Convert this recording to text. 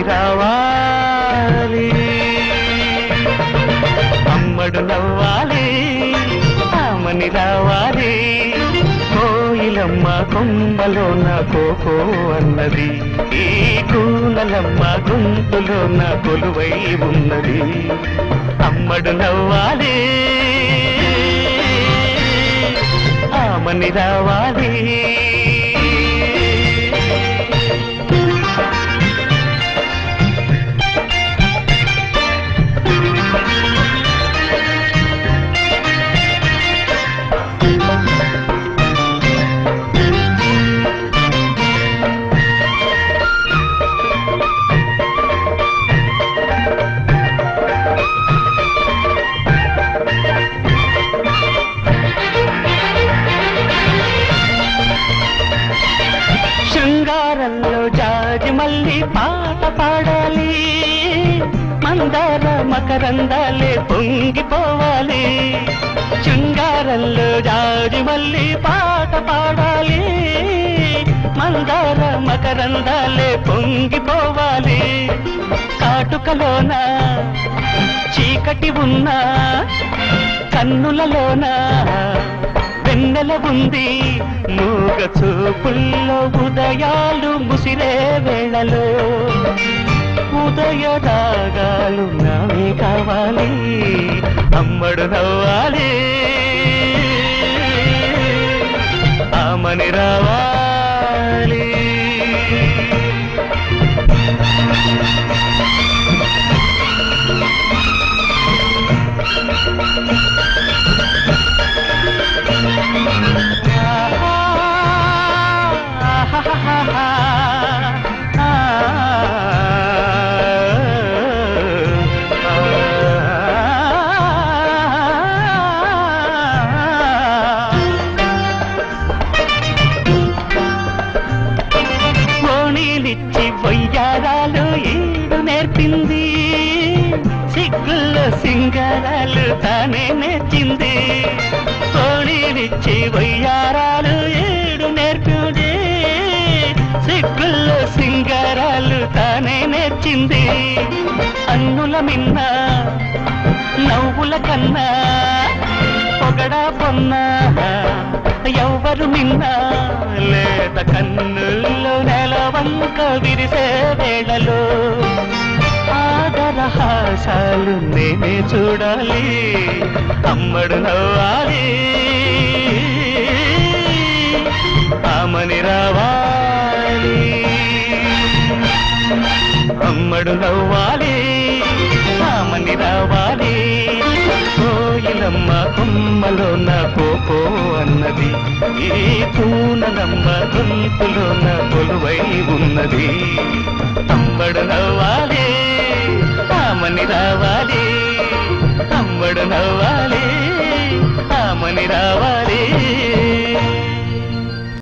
రావాలి అమ్మడు నవ్వాలి ఆమని రావాలి కోయిలమ్మ కొమ్మలోన కోకో అన్నది ఈ కూలలమ్మ గొంతులోన కొలువై ఉన్నది అమ్మడు నవ్వాలి ఆమని రావాలి శృంగారంలో జాజి మళ్ళీ పాట పాడాలి మందార మకరందాలే పొంగిపోవాలి శృంగారంలో జాజి మళ్ళీ పాట పాడాలి మందార మకరందాలే పొంగిపోవాలి కాటుకలోన చీకటి ఉన్నా కన్నులలోన వెన్నెల ఉంది మూగ చూపుల్లో ఉదయాలు ముసిరే వేళలో ఉదయ రాగాలు నావే కావాలి అమ్మడు నవ్వాలి ఆమని రావాలి ఓణీలిచ్చి వయ్యారాలు ఈడు నేర్పింది సిగ్గుల్లో సింగారాలు తానే నేర్చింది ఓణీలిచ్చి వయ్యారాలు ఏడు నేర్పింది సిగ్గుల్లో సింగారాలు తానే నేర్చింది అన్నుల మిన్న నవ్వుల కన్నా పొగడా పొన్న ఎవ్వరు మిన్న లేత కన్నుల్లో నెలవంక విరిసే వేళలో ఆదరహాసాలు నేనే చూడాలి అమ్మడు నవ్వాలి ఆమని రావాలి అమ్మడు నవ్వాలి ఆమని రావాలి కోయిలమ్మ కొమ్మలో నా కోకో అన్నది ఈ కూనలమ్మ గొంతులో నా కొలువై ఉన్నది అమ్మడు నవ్వాలి ఆమని రావాలి అమ్మడు నవ్వాలి ఆమని రావాలి